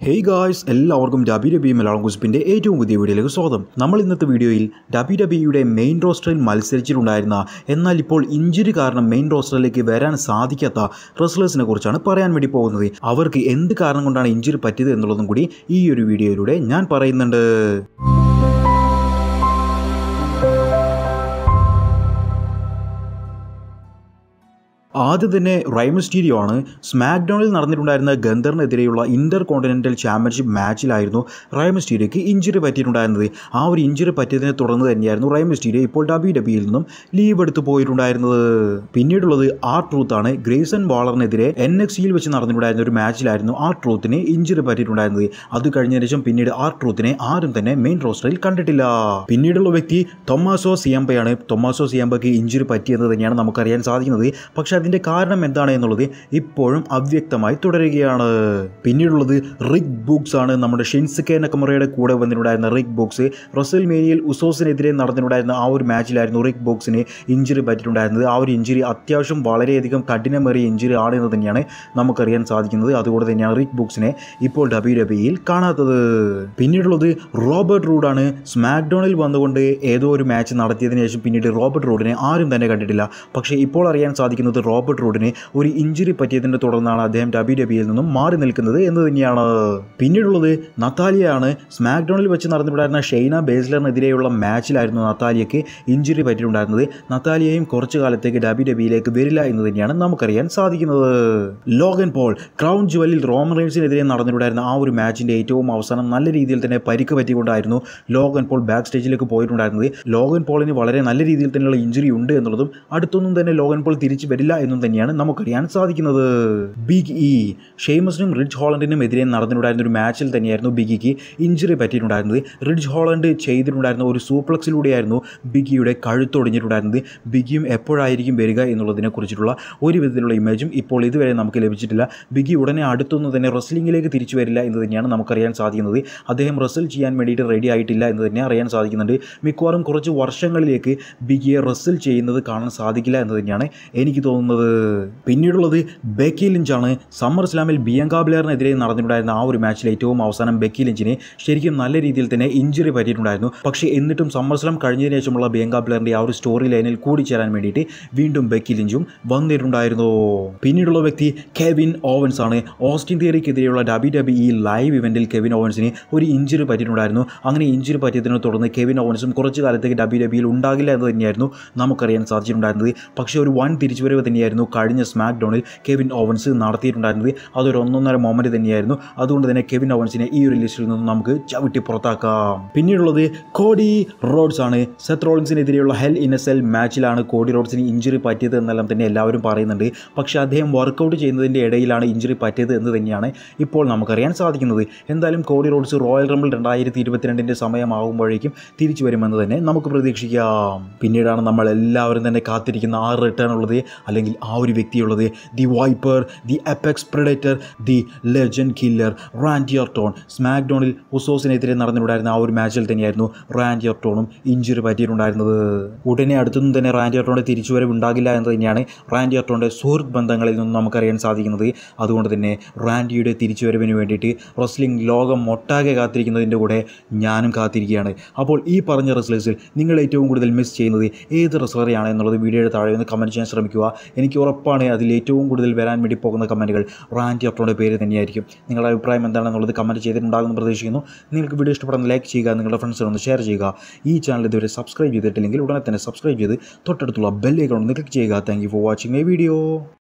hey guys എല്ലാവർക്കും ഡബി ഡബി മലയാളം കുസ്പിൻ്റെ ഏറ്റവും പുതിയ വീഡിയോയിലേക്ക് സ്വാഗതം നമ്മൾ ഇന്നത്തെ വീഡിയോയിൽ ഡബി ഡബിയുടെ മെയിൻ റോസ്റ്ററിൽ മത്സരിച്ചിട്ടുണ്ടായിരുന്ന എന്നാൽ ഇപ്പോൾ ഇഞ്ചുറി കാരണം മെയിൻ റോസ്റ്ററിലേക്ക് വരാൻ സാധിക്കാത്ത റെസ്ലേഴ്സിനെ കുറിച്ചാണ് പറയാൻ വേണ്ടി പോകുന്നത് അവർക്ക് എന്ത് കാരണം കൊണ്ടാണ് ഇഞ്ചുറി പറ്റിയത് എന്നുള്ളതും കൂടി ഈ ഒരു വീഡിയോയിലൂടെ ഞാൻ പറയുന്നുണ്ട് ആദ്യം തന്നെ റൈമസ്റ്റീരിയോ ആണ് സ്മാക്ഡൗണിൽ നടന്നിട്ടുണ്ടായിരുന്ന ഗന്ധറിനെതിരെയുള്ള ഇന്റർ കോണ്ടിനെന്റൽ ചാമ്പ്യൻഷിപ്പ് മാച്ചിലായിരുന്നു റൈമസ്റ്റീരിയോയ്ക്ക് ഇഞ്ചുറി പറ്റിയിട്ടുണ്ടായിരുന്നത് ആ ഒരു ഇഞ്ചുറി പറ്റിയതിനെ തുടർന്ന് തന്നെയായിരുന്നു റൈമസ്റ്റീരിയോ ഇപ്പോൾ ഡബി ഡബിയിൽ നിന്നും ലീവ് എടുത്തു പോയിട്ടുണ്ടായിരുന്നത് പിന്നീടുള്ളത് ആർ ട്രൂത്ത് ആണ് ഗ്രേസൺ വാളറിനെതിരെ എൻ എക്സ് സിയിൽ വെച്ച് നടന്നിട്ടുണ്ടായിരുന്ന ഒരു മാച്ചിലായിരുന്നു ആർ ട്രൂത്തിന് ഇഞ്ചുറി പറ്റിയിട്ടുണ്ടായിരുന്നത് അത് കഴിഞ്ഞ ശേഷം പിന്നീട് ആർ ട്രൂത്തിനെ ആരും തന്നെ മെയിൻ റോസ്റ്ററിൽ കണ്ടിട്ടില്ല പിന്നീടുള്ള വ്യക്തി ടൊമാസോ സിയമ്പയാണ് ടൊമാസോ സിയമ്പയ്ക്ക് ഇഞ്ചുറി പറ്റിയെന്ന് തന്നെയാണ് നമുക്കറിയാൻ സാധിക്കുന്നത് പക്ഷെ അതിൻ്റെ കാരണം എന്താണ് എന്നുള്ളത് ഇപ്പോഴും അവ്യക്തമായി തുടരുകയാണ് പിന്നീടുള്ളത് റിക് ബുക്സ് ആണ് നമ്മുടെ ഷിൻസുക്കെ നക്കമറയുടെ കൂടെ വന്നിട്ടുണ്ടായിരുന്ന റിക് ബുക്സ് റസൽ മേനിയിൽ ഉസോസിനെതിരെ നടന്നിട്ടുണ്ടായിരുന്ന ആ ഒരു മാച്ചിലായിരുന്നു റിക് ബുക്സിന് ഇഞ്ചുറി പറ്റിയിട്ടുണ്ടായിരുന്നത് ആ ഒരു ഇഞ്ചുറി അത്യാവശ്യം വളരെയധികം കഠിനമേറിയ ഇഞ്ചുറി ആണ് എന്ന് തന്നെയാണ് നമുക്കറിയാൻ സാധിക്കുന്നത് അതുകൊണ്ട് തന്നെയാണ് റിക് ബുക്സിനെ ഇപ്പോൾ ഡബി ഡബിയിൽ കാണാത്തത് പിന്നീടുള്ളത് റോബർട്ട് റൂഡാണ് സ്മാക്ഡോണിൽ വന്നുകൊണ്ട് ഏതോ ഒരു മാച്ച് നടത്തിയതിനു ശേഷം പിന്നീട് റോബർട്ട് റൂഡിനെ ആരും തന്നെ കണ്ടിട്ടില്ല പക്ഷേ ഇപ്പോൾ അറിയാൻ സാധിക്കുന്നത് റോബർട്ട് റൂഡിന് ഒരു ഇഞ്ചുറി പറ്റിയതിനെ തുടർന്നാണ് അദ്ദേഹം ഡബി ഡബിയിൽ നിന്നും മാറി നിൽക്കുന്നത് എന്ന് തന്നെയാണ് പിന്നീടുള്ളത് നത്താലിയാണ് സ്മാക്ഡോണിൽ വെച്ച് നടന്നിട്ടുണ്ടായിരുന്ന ഷെയ്ന ബേസ്ലറിനെതിരെയുള്ള മാച്ചിലായിരുന്നു നത്താലിയയ്ക്ക് ഇഞ്ചുറി പറ്റിയിട്ടുണ്ടായിരുന്നത് നത്താലിയയും കുറച്ചു കാലത്തേക്ക് ഡബി ഡബിയിലേക്ക് വരില്ല എന്ന് തന്നെയാണ് നമുക്കറിയാൻ സാധിക്കുന്നത് ലോഗൻ പോൾ ക്രൗൺ ജുവലിൽ റോമൻ റെയിൻസിനെതിരെ നടന്നിട്ടുണ്ടായിരുന്ന ആ ഒരു മാച്ചിൻ്റെ ഏറ്റവും അവസാനം നല്ല രീതിയിൽ തന്നെ പരിക്ക് പറ്റിക്കൊണ്ടായിരുന്നു ലോഗൻ പോൾ ബാക്ക് സ്റ്റേജിലേക്ക് പോയിട്ടുണ്ടായിരുന്നത് ലോഗൻ പോളിന് വളരെ നല്ല രീതിയിൽ തന്നെയുള്ള ഇഞ്ചുറി ഉണ്ട് എന്നുള്ളതും അടുത്തൊന്നും തന്നെ ലോഗൻ പോൾ തിരിച്ചു വരില്ല എന്നും തന്നെയാണ് നമുക്കറിയാൻ സാധിക്കുന്നത് ബിഗ് ഇ ഷെയ്മസിനും റിഡ്ജ് ഹോളണ്ടിനും എതിരെ നടന്നിട്ടുണ്ടായിരുന്ന ഒരു മാച്ചിൽ തന്നെയായിരുന്നു ബിഗിക്ക് ഇഞ്ചുറി പറ്റിയിട്ടുണ്ടായിരുന്നത് റിഡ്ജ് ഹോളണ്ട് ചെയ്തിട്ടുണ്ടായിരുന്ന ഒരു സൂപ്ലക്സിലൂടെയായിരുന്നു ബിഗിയുടെ കഴുത്തൊടിഞ്ഞിട്ടുണ്ടായിരുന്നത് ബിഗിയും എപ്പോഴായിരിക്കും വരിക എന്നുള്ളതിനെ കുറിച്ചിട്ടുള്ള ഒരു വിധത്തിലുള്ള ഇമേജും ഇപ്പോൾ ഇതുവരെ നമുക്ക് ലഭിച്ചിട്ടില്ല ബിഗി ഉടനെ അടുത്തൊന്നും തന്നെ റെസ്ലിംഗിലേക്ക് തിരിച്ചു വരില്ല എന്ന് തന്നെയാണ് നമുക്കറിയാൻ സാധിക്കുന്നത് അദ്ദേഹം റെസ്ൽ ചെയ്യാൻ വേണ്ടിയിട്ട് റെഡി ആയിട്ടില്ല എന്ന് തന്നെ അറിയാൻ സാധിക്കുന്നുണ്ട് മിക്കവാറും കുറച്ച് വർഷങ്ങളിലേക്ക് ബിഗിയെ റെസ്ൽ ചെയ്യുന്നത് കാണാൻ സാധിക്കില്ല എന്ന് തന്നെയാണ് എനിക്ക് തോന്നുന്നത് പിന്നീടുള്ളത് ബെക്കി ലിഞ്ചാണ് സമ്മർ ഇസ്ലാമിൽ ബിയങ്ക ബ്ലെയറിനെതിരെ നടന്നിട്ടുണ്ടായിരുന്ന ആ ഒരു മാച്ചിൽ ഏറ്റവും അവസാനം ബെക്കി ലിഞ്ചിന് ശരിക്കും നല്ല രീതിയിൽ തന്നെ ഇഞ്ചുറി പറ്റിയിട്ടുണ്ടായിരുന്നു പക്ഷേ എന്നിട്ടും സമ്മർ ഇസ്ലാം കഴിഞ്ഞതിന് ശേഷമുള്ള ബിയങ്ക ബ്ലെയറിൻ്റെ ആ ഒരു സ്റ്റോറി ലൈനിൽ കൂടിച്ചേരാൻ വേണ്ടിയിട്ട് വീണ്ടും ബെക്കി ലിഞ്ചും വന്നിട്ടുണ്ടായിരുന്നു പിന്നീടുള്ള വ്യക്തി കെവിൻ ഓവൻസ് ആണ് ഓസ്റ്റിൻ തിയറിക്കെതിരെയുള്ള ഡബി ഡബി ഈ ലൈവ് ഇവൻറ്റിൽ കെവിൻ ഓവൻസിന് ഒരു ഇഞ്ചുറി പറ്റിയിട്ടുണ്ടായിരുന്നു അങ്ങനെ ഇഞ്ചുറി പറ്റിയതിനെ തുടർന്ന് കെവിൻ ഓവൻസും കുറച്ച് കാലത്തേക്ക് ഡബി ഡബിയിൽ ഉണ്ടാകില്ല എന്ന് തന്നെയായിരുന്നു നമുക്കറിയാൻ സാധിച്ചിട്ടുണ്ടായിരുന്നത് പക്ഷേ ഒരു വൺ തിരിച്ചുവരവ് തന്നെയായിരുന്നു കഴിഞ്ഞ സ്മാക്ക് ഡൗണിൽ കെവിൻ ഓവൻസ് നടത്തിയിട്ടുണ്ടായിരുന്നത് അതൊരു ഒന്നൊന്നര മൊമെൻറ്റ് തന്നെയായിരുന്നു അതുകൊണ്ട് തന്നെ കെവിൻ ഓവൻസിനെ ഈ ഒരു ലിസ്റ്റിൽ നിന്നും നമുക്ക് ചവിട്ടി പുറത്താക്കാം പിന്നീടുള്ളത് കോഡി റോഡ്സ് ആണ് സെത്ത് റോളിൻസിനെതിരെയുള്ള ഹെൽ ഇൻ എ സെൽ മാച്ചിലാണ് കോഡി റോഡ്സിന് ഇഞ്ചുറി പറ്റിയത് എന്നെല്ലാം തന്നെ എല്ലാവരും പറയുന്നുണ്ട് പക്ഷേ അദ്ദേഹം വർക്കൗട്ട് ചെയ്യുന്നതിൻ്റെ ഇടയിലാണ് ഇഞ്ചുറി പറ്റിയത് എന്ന് തന്നെയാണ് ഇപ്പോൾ നമുക്കറിയാൻ സാധിക്കുന്നത് എന്തായാലും കോഡി റോഡ്സ് റോയൽ റംബിൾ രണ്ടായിരത്തി ഇരുപത്തിരണ്ടിൻ്റെ സമയമാകുമ്പോഴേക്കും തിരിച്ചു വരുമെന്ന് തന്നെ നമുക്ക് പ്രതീക്ഷിക്കാം പിന്നീടാണ് നമ്മൾ എല്ലാവരും തന്നെ കാത്തിരിക്കുന്ന ആ റിട്ടേൺ ഉള്ളത് അല്ലെങ്കിൽ ആ ഒരു വ്യക്തിയുള്ളത് the viper the apex predator the legend killer Randy Orton സ്മാക്ഡോണിൽ ഉസോസിനെതിരെ നടന്നിട്ടുണ്ടായിരുന്ന ആ ഒരു മാച്ചിൽ തന്നെയായിരുന്നു റാൻഡിയർട്ടോണും ഇഞ്ചുറി പറ്റിയിട്ടുണ്ടായിരുന്നത് ഉടനെ അടുത്തൊന്നും തന്നെ റാൻഡിയർട്ടോണിൻ്റെ തിരിച്ചുവരവ് ഉണ്ടാകില്ല എന്ന് തന്നെയാണ് റാൻഡിയർട്ടോണിൻ്റെ സുഹൃത്ത് ബന്ധങ്ങളിൽ നിന്നും നമുക്കറിയാൻ സാധിക്കുന്നത് അതുകൊണ്ട് തന്നെ റാൻഡിയുടെ തിരിച്ചുവരവിന് വേണ്ടിയിട്ട് റെസ്ലിംഗ് ലോകം ഒട്ടാകെ കാത്തിരിക്കുന്നതിൻ്റെ കൂടെ ഞാനും കാത്തിരിക്കുകയാണ് അപ്പോൾ ഈ പറഞ്ഞ റെസ്ലേഴ്സിൽ നിങ്ങൾ ഏറ്റവും കൂടുതൽ മിസ് ചെയ്യുന്നത് ഏത് റെസ്ലറെയാണ് എന്നുള്ളത് വീഡിയോയുടെ താഴെ ഒന്ന് കമൻറ്റ് ചെയ്യാൻ ശ്രമിക്കുക എനിക്ക് ഉറപ്പാണ് അതിൽ ഏറ്റവും കൂടുതൽ വരാൻ വേണ്ടി പോകുന്ന കമൻറ്റുകൾ റാൻഡി അപ്റ്റോയുടെ പേര് തന്നെയായിരിക്കും നിങ്ങളുടെ അഭിപ്രായം എന്താണെന്നുള്ളത് കമൻറ്റ് ചെയ്തിട്ടുണ്ടാകുമെന്ന് പ്രതീക്ഷിക്കുന്നു നിങ്ങൾക്ക് വീഡിയോ ഇഷ്ടപ്പെടുന്ന ലൈക്ക് ചെയ്യുക നിങ്ങളുടെ ഫ്രണ്ട്സിനൊന്ന് ഷെയർ ചെയ്യുക ഈ ചാനൽ ഇതുവരെ സബ്സ്ക്രൈബ് ചെയ്തിട്ടില്ലെങ്കിൽ ഉടനെ തന്നെ സബ്സ്ക്രൈബ് ചെയ്ത് തൊട്ടടുത്തുള്ള ബെല്ലേക്കണം ഒന്ന് ക്ലിക്ക് ചെയ്യുക thank you for watching my video